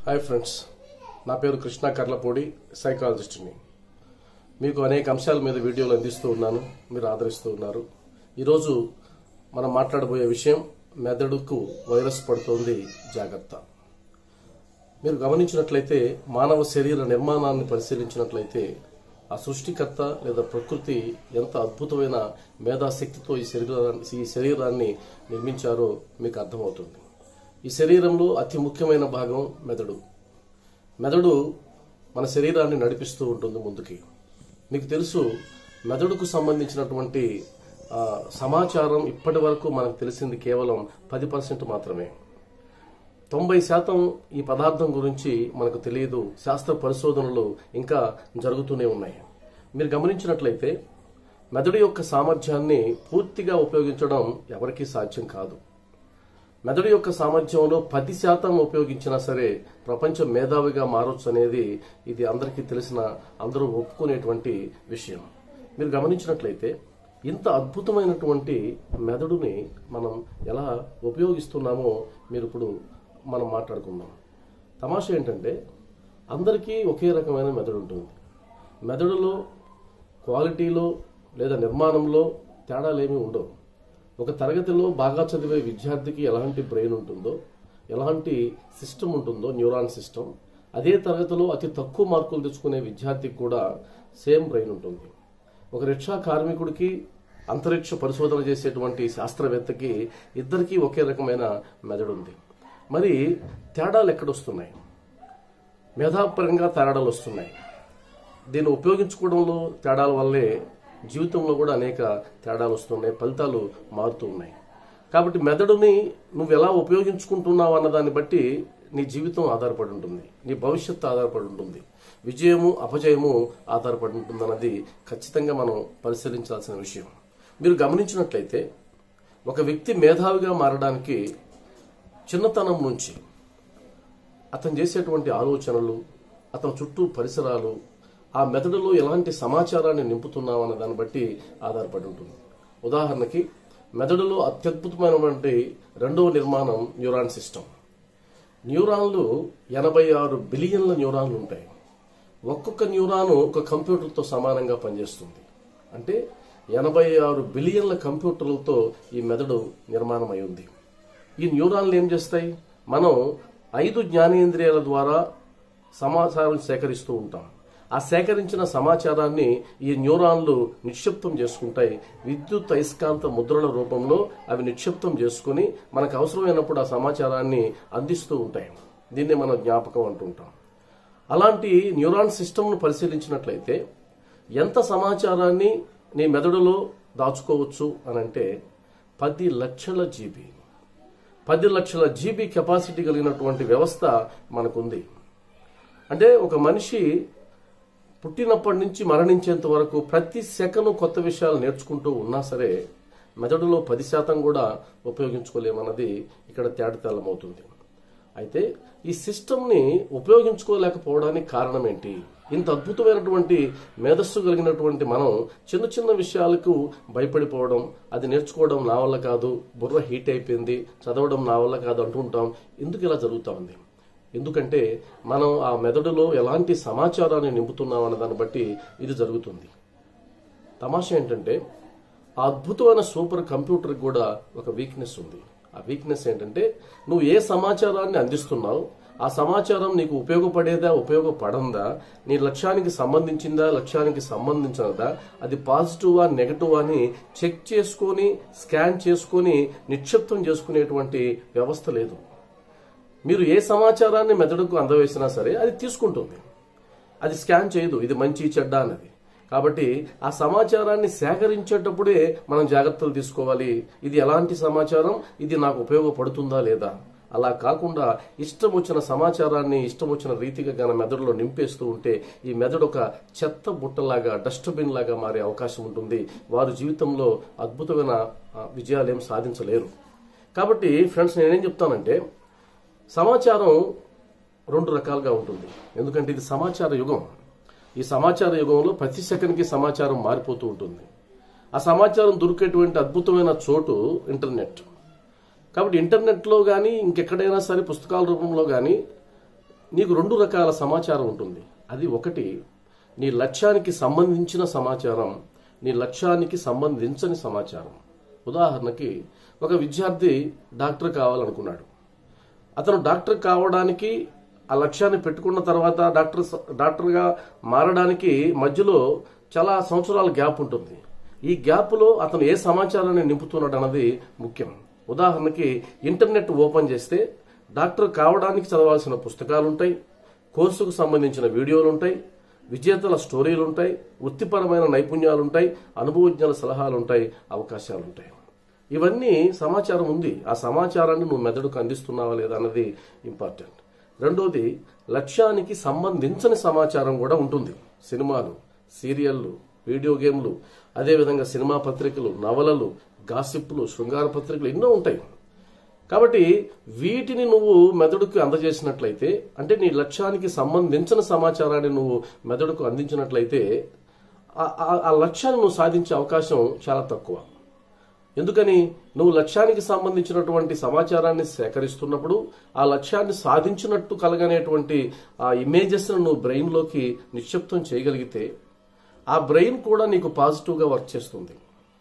hi friends నా పేరు కృష్ణ కర్లపూడి సైకాలజిస్ట్ని మీకు అనేక అంశాల మీద వీడియోలు అందిస్తూ ఉన్నాను మీరు ఆదరిస్తూ ఉన్నారు ఈరోజు మనం మాట్లాడబోయే విషయం మెదడుకు వైరస్ పడుతోంది జాగ్రత్త మీరు గమనించినట్లయితే మానవ శరీర నిర్మాణాన్ని పరిశీలించినట్లయితే ఆ సృష్టికర్త లేదా ప్రకృతి ఎంత అద్భుతమైన మేధాశక్తితో ఈ శరీరాన్ని ఈ శరీరాన్ని నిర్మించారో మీకు అర్థమవుతుంది ఈ శరీరంలో అతి ముఖ్యమైన భాగం మెదడు మెదడు మన శరీరాన్ని నడిపిస్తూ ఉంటుంది ముందుకి మీకు తెలుసు మెదడుకు సంబంధించినటువంటి ఆ, సమాచారం ఇప్పటి వరకు మనకు తెలిసింది కేవలం పది పర్సెంట్ మాత్రమే తొంభై శాతం ఈ పదార్థం గురించి మనకు తెలియదు శాస్త్ర పరిశోధనలు ఇంకా జరుగుతూనే ఉన్నాయి మీరు గమనించినట్లయితే మెదడు యొక్క సామర్థ్యాన్ని పూర్తిగా ఉపయోగించడం ఎవరికీ సాధ్యం కాదు మెదడు యొక్క సామర్థ్యంలో పది శాతం ఉపయోగించినా సరే ప్రపంచం మేధావిగా మారొచ్చు అనేది ఇది అందరికీ తెలిసిన అందరూ ఒప్పుకునేటువంటి విషయం మీరు గమనించినట్లయితే ఇంత అద్భుతమైనటువంటి మెదడుని మనం ఎలా ఉపయోగిస్తున్నామో మీరు ఇప్పుడు మనం మాట్లాడుకుందాం తమాషా ఏంటంటే అందరికీ ఒకే రకమైన మెదడు ఉంటుంది మెదడులో క్వాలిటీలో లేదా నిర్మాణంలో తేడాలేమీ ఉండవు ఒక తరగతిలో బాగా చదివే విద్యార్థికి ఎలాంటి బ్రెయిన్ ఉంటుందో ఎలాంటి సిస్టమ్ ఉంటుందో న్యూరాన్ సిస్టమ్ అదే తరగతిలో అతి తక్కువ మార్కులు తెచ్చుకునే విద్యార్థికి కూడా సేమ్ బ్రెయిన్ ఉంటుంది ఒక రిక్షా కార్మికుడికి అంతరిక్ష పరిశోధన చేసేటువంటి శాస్త్రవేత్తకి ఇద్దరికీ ఒకే రకమైన మెదడు ఉంది మరి తేడాలు ఎక్కడొస్తున్నాయి మేధాపరంగా తేడాలు వస్తున్నాయి దీన్ని ఉపయోగించుకోవడంలో తేడాల వల్లే జీవితంలో కూడా అనేక తేడాలు వస్తున్నాయి ఫలితాలు మారుతూ ఉన్నాయి కాబట్టి మెదడుని నువ్వు ఎలా ఉపయోగించుకుంటున్నావు అన్న దాన్ని బట్టి నీ జీవితం ఆధారపడి ఉంటుంది నీ భవిష్యత్తు ఆధారపడి ఉంటుంది విజయము అపజయము ఆధారపడి ఉంటుంది అన్నది ఖచ్చితంగా మనం పరిశీలించాల్సిన విషయం మీరు గమనించినట్లయితే ఒక వ్యక్తి మేధావిగా మారడానికి చిన్నతనం నుంచి అతను చేసేటువంటి ఆలోచనలు అతని చుట్టూ పరిసరాలు ఆ మెదడులో ఎలాంటి సమాచారాన్ని నింపుతున్నాం అన్న దాన్ని బట్టి ఆధారపడి ఉంటుంది ఉదాహరణకి మెదడులో అత్యద్భుతమైనటువంటి రెండవ నిర్మాణం న్యూరాన్ సిస్టమ్ న్యూరాన్లు ఎనభై ఆరు బిలియన్ల న్యూరాన్లు ఉంటాయి ఒక్కొక్క న్యూరాను ఒక కంప్యూటర్తో సమానంగా పనిచేస్తుంది అంటే ఎనభై ఆరు బిలియన్ల కంప్యూటర్లతో ఈ మెదడు నిర్మాణం అయి ఉంది ఈ న్యూరాన్లు ఏం చేస్తాయి మనం ఐదు జ్ఞానేంద్రియాల ద్వారా సమాచారం సేకరిస్తూ ఉంటాం ఆ సేకరించిన సమాచారాన్ని ఈ న్యూరాన్లు నిక్షిప్తం చేసుకుంటాయి విద్యుత్ అయస్కాంత ముద్రల రూపంలో అవి నిక్షిప్తం చేసుకుని మనకు అవసరమైనప్పుడు ఆ సమాచారాన్ని అందిస్తూ ఉంటాయి దీన్ని మనం జ్ఞాపకం అంటుంటాం అలాంటి న్యూరాన్ సిస్టమ్ను పరిశీలించినట్లయితే ఎంత సమాచారాన్ని నీ మెదడులో దాచుకోవచ్చు అని అంటే పది లక్షల జీబీ పది లక్షల జీబీ కెపాసిటీ కలిగినటువంటి వ్యవస్థ మనకుంది అంటే ఒక మనిషి పుట్టినప్పటి నుంచి మరణించేంత వరకు ప్రతి సెకను కొత్త విషయాలు నేర్చుకుంటూ ఉన్నా సరే మెదడులో పది శాతం కూడా ఉపయోగించుకోలేమన్నది ఇక్కడ తేటతెల్లమవుతుంది అయితే ఈ సిస్టమ్ని ఉపయోగించుకోలేకపోవడానికి కారణం ఏంటి ఇంత అద్భుతమైనటువంటి మేధస్సు కలిగినటువంటి మనం చిన్న చిన్న విషయాలకు భయపడిపోవడం అది నేర్చుకోవడం నా వల్ల కాదు బుర్ర హీట్ అయిపోయింది చదవడం నా వల్ల కాదు అంటుంటాం ఎందుకు ఇలా జరుగుతూ ఉంది ఎందుకంటే మనం ఆ మెదడులో ఎలాంటి సమాచారాన్ని నింపుతున్నాం అన్న దాన్ని బట్టి ఇది జరుగుతుంది తమాషా ఏంటంటే ఆ అద్భుతమైన సూపర్ కంప్యూటర్కి కూడా ఒక వీక్నెస్ ఉంది ఆ వీక్నెస్ ఏంటంటే నువ్వు ఏ సమాచారాన్ని అందిస్తున్నావు ఆ సమాచారం నీకు ఉపయోగపడేదా ఉపయోగపడందా నీ లక్ష్యానికి సంబంధించిందా లక్ష్యానికి సంబంధించినదా అది పాజిటివా నెగటివ్ అని చెక్ చేసుకొని స్కాన్ చేసుకొని నిక్షిప్తం చేసుకునేటువంటి వ్యవస్థ లేదు మీరు ఏ సమాచారాన్ని మెదడుకు అందవేసినా సరే అది తీసుకుంటుంది అది స్కాన్ చేయదు ఇది మంచి చెడ్డ అన్నది కాబట్టి ఆ సమాచారాన్ని సేకరించేటప్పుడే మనం జాగ్రత్తలు తీసుకోవాలి ఇది ఎలాంటి సమాచారం ఇది నాకు ఉపయోగపడుతుందా లేదా అలా కాకుండా ఇష్టం వచ్చిన సమాచారాన్ని ఇష్టం వచ్చిన రీతిగా గన మెదడులో నింపేస్తూ ఉంటే ఈ మెదడు ఒక చెత్త బుట్టలాగా డస్ట్బిన్ లాగా మారే అవకాశం ఉంటుంది వారు జీవితంలో అద్భుతమైన ఆ, విజయాలు ఏం సాధించలేరు కాబట్టి ఫ్రెండ్స్ నేనేం చెప్తానంటే సమాచారం రెండు రకాలుగా ఉంటుంది ఎందుకంటే ఇది సమాచార యుగం ఈ సమాచార యుగంలో ప్రతి సెకండ్కి సమాచారం మారిపోతూ ఉంటుంది ఆ సమాచారం దొరికేటువంటి అద్భుతమైన చోటు ఇంటర్నెట్ కాబట్టి ఇంటర్నెట్లో కానీ ఇంకెక్కడైనా సరే పుస్తకాల రూపంలో కానీ నీకు రెండు రకాల సమాచారం ఉంటుంది అది ఒకటి నీ లక్ష్యానికి సంబంధించిన సమాచారం నీ లక్ష్యానికి సంబంధించని సమాచారం ఉదాహరణకి ఒక విద్యార్థి డాక్టర్ కావాలనుకున్నాడు అతను డాక్టర్ కావడానికి ఆ లక్ష్యాన్ని పెట్టుకున్న తర్వాత డాక్టర్ డాక్టర్గా మారడానికి మధ్యలో చాలా సంవత్సరాల గ్యాప్ ఉంటుంది ఈ గ్యాప్లో అతను ఏ సమాచారాన్ని నింపుతున్నాడు అన్నది ముఖ్యం ఉదాహరణకి ఇంటర్నెట్ ఓపెన్ చేస్తే డాక్టర్ కావడానికి చదవాల్సిన పుస్తకాలు ఉంటాయి కోర్సుకు సంబంధించిన వీడియోలు ఉంటాయి విజేతల స్టోరీలు ఉంటాయి వృత్తిపరమైన నైపుణ్యాలు ఉంటాయి అనుభవజ్ఞాల సలహాలు ఉంటాయి అవకాశాలు ఉంటాయి ఇవన్నీ సమాచారం ఉంది ఆ సమాచారాన్ని నువ్వు మెదడుకు అందిస్తున్నావా లేదా అన్నది ఇంపార్టెంట్ రెండోది లక్ష్యానికి సంబంధించని సమాచారం కూడా ఉంటుంది సినిమాలు సీరియళ్ళు వీడియో గేమ్లు అదేవిధంగా సినిమా పత్రికలు నవలలు గాసిప్లు శృంగార పత్రికలు ఎన్నో ఉంటాయి కాబట్టి వీటిని నువ్వు మెదడుకు అందజేసినట్లయితే అంటే నీ లక్ష్యానికి సంబంధించిన సమాచారాన్ని నువ్వు మెదడుకు అందించినట్లయితే ఆ- ఆ- ఆ లక్ష్యాన్ని నువ్వు సాధించే అవకాశం చాలా తక్కువ ఎందుకని నువ్వు లక్ష్యానికి సంబంధించినటువంటి సమాచారాన్ని సేకరిస్తున్నప్పుడు ఆ లక్ష్యాన్ని సాధించినట్టు కలగనేటువంటి ఆ ఇమేజెస్ నువ్వు బ్రెయిన్లోకి నిక్షిప్తం చేయగలిగితే ఆ బ్రెయిన్ కూడా నీకు పాజిటివ్గా వర్క్ చేస్తుంది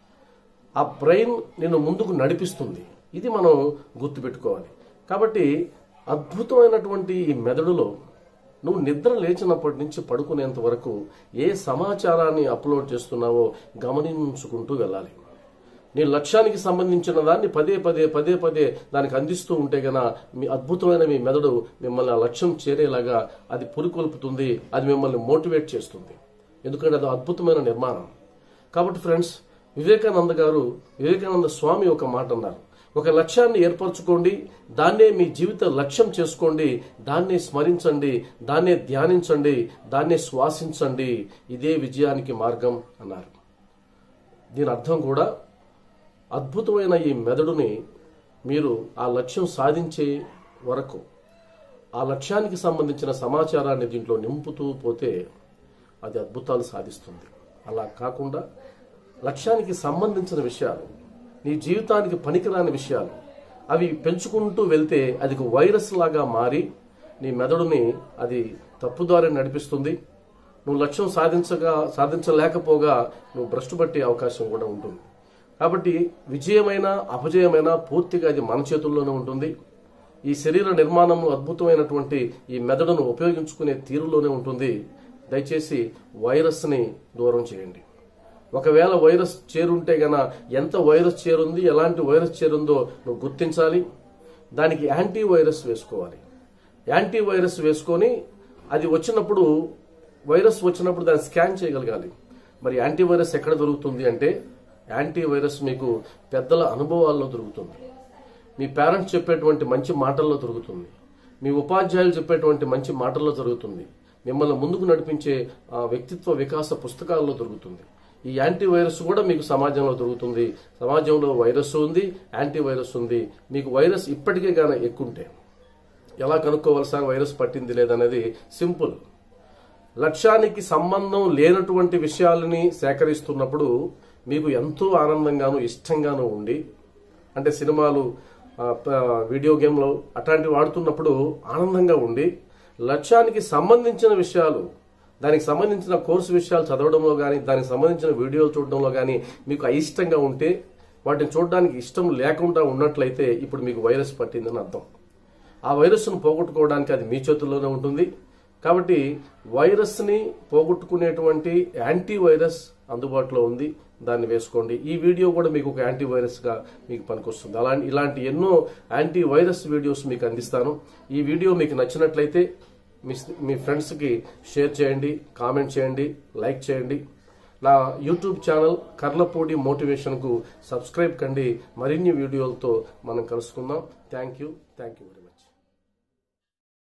ఆ బ్రెయిన్ నిన్ను ముందుకు నడిపిస్తుంది ఇది మనం గుర్తుపెట్టుకోవాలి కాబట్టి అద్భుతమైనటువంటి ఈ మెదడులో నువ్వు నిద్ర లేచినప్పటి నుంచి పడుకునేంత వరకు ఏ సమాచారాన్ని అప్లోడ్ చేస్తున్నావో గమనించుకుంటూ వెళ్ళాలి నీ లక్ష్యానికి సంబంధించిన దాన్ని పదే పదే పదే పదే దానికి అందిస్తూ ఉంటే గన మీ అద్భుతమైన మీ మెదడు మిమ్మల్ని ఆ లక్ష్యం చేరేలాగా అది పురికొల్పుతుంది అది మిమ్మల్ని మోటివేట్ చేస్తుంది ఎందుకంటే అది అద్భుతమైన నిర్మాణం కాబట్టి ఫ్రెండ్స్ వివేకానంద గారు వివేకానంద స్వామి ఒక మాట అన్నారు ఒక లక్ష్యాన్ని ఏర్పరచుకోండి దాన్నే మీ జీవిత లక్ష్యం చేసుకోండి దాన్నే స్మరించండి దాన్నే ధ్యానించండి దాన్నే శ్వాసించండి ఇదే విజయానికి మార్గం అన్నారు దీని అర్థం కూడా అద్భుతమైన ఈ మెదడుని మీరు ఆ లక్ష్యం సాధించే వరకు ఆ లక్ష్యానికి సంబంధించిన సమాచారాన్ని దీంట్లో నింపుతూ పోతే అది అద్భుతాలు సాధిస్తుంది అలా కాకుండా లక్ష్యానికి సంబంధించిన విషయాలు నీ జీవితానికి పనికిరాని విషయాలు అవి పెంచుకుంటూ వెళ్తే అది ఒక వైరస్ లాగా మారి నీ మెదడుని అది తప్పుదారి నడిపిస్తుంది నువ్వు లక్ష్యం సాధించగా సాధించలేకపోగా నువ్వు భ్రష్టు పట్టే అవకాశం కూడా ఉంటుంది కాబట్టి విజయమైన అపజయమైన పూర్తిగా అది మన చేతుల్లోనే ఉంటుంది ఈ శరీర నిర్మాణం అద్భుతమైనటువంటి ఈ మెదడును ఉపయోగించుకునే తీరులోనే ఉంటుంది దయచేసి వైరస్ని దూరం చేయండి ఒకవేళ వైరస్ చేరుంటే గన ఎంత వైరస్ చేరుంది ఎలాంటి వైరస్ చేరుందో నువ్వు గుర్తించాలి దానికి యాంటీ వైరస్ వేసుకోవాలి యాంటీ వైరస్ వేసుకొని అది వచ్చినప్పుడు వైరస్ వచ్చినప్పుడు దాన్ని స్కాన్ చేయగలగాలి మరి యాంటీ వైరస్ ఎక్కడ దొరుకుతుంది అంటే యాంటీ వైరస్ మీకు పెద్దల అనుభవాల్లో దొరుకుతుంది మీ పేరెంట్స్ చెప్పేటువంటి మంచి మాటల్లో దొరుకుతుంది మీ ఉపాధ్యాయులు చెప్పేటువంటి మంచి మాటల్లో జరుగుతుంది మిమ్మల్ని ముందుకు నడిపించే ఆ, వ్యక్తిత్వ వికాస పుస్తకాల్లో దొరుకుతుంది ఈ యాంటీ వైరస్ కూడా మీకు సమాజంలో దొరుకుతుంది సమాజంలో వైరస్ ఉంది యాంటీ వైరస్ ఉంది మీకు వైరస్ ఇప్పటికే గాన ఎక్కుంటే ఎలా కనుక్కోవాలి సార్ వైరస్ పట్టింది లేదనేది సింపుల్ లక్ష్యానికి సంబంధం లేనటువంటి విషయాలని సేకరిస్తున్నప్పుడు మీకు ఎంతో ఆనందంగాను ఇష్టంగాను ఉండి అంటే సినిమాలు ఆ, ప- వీడియో గేమ్లు అట్లాంటివి వాడుతున్నప్పుడు ఆనందంగా ఉండి లక్ష్యానికి సంబంధించిన విషయాలు దానికి సంబంధించిన కోర్సు విషయాలు చదవడంలో కానీ దానికి సంబంధించిన వీడియోలు చూడడంలో కానీ మీకు అయిష్టంగా ఉంటే వాటిని చూడడానికి ఇష్టం లేకుండా ఉన్నట్లయితే ఇప్పుడు మీకు వైరస్ పట్టిందని అర్థం ఆ వైరస్ను పోగొట్టుకోవడానికి అది మీ చేతుల్లోనే ఉంటుంది కాబట్టి వైరస్ని పోగొట్టుకునేటువంటి యాంటీ వైరస్ అందుబాటులో ఉంది దాన్ని వేసుకోండి ఈ వీడియో కూడా మీకు ఒక యాంటీ వైరస్గా మీకు పనికొస్తుంది అలాంటి ఇలాంటి ఎన్నో యాంటీ వైరస్ వీడియోస్ మీకు అందిస్తాను ఈ వీడియో మీకు నచ్చినట్లయితే మీ మీ ఫ్రెండ్స్కి షేర్ చేయండి కామెంట్ చేయండి లైక్ చేయండి నా యూట్యూబ్ ఛానల్ కర్లపూడి మోటివేషన్కు సబ్స్క్రైబ్ కండి మరిన్ని వీడియోలతో మనం కలుసుకుందాం థ్యాంక్ యూ థ్యాంక్ యూ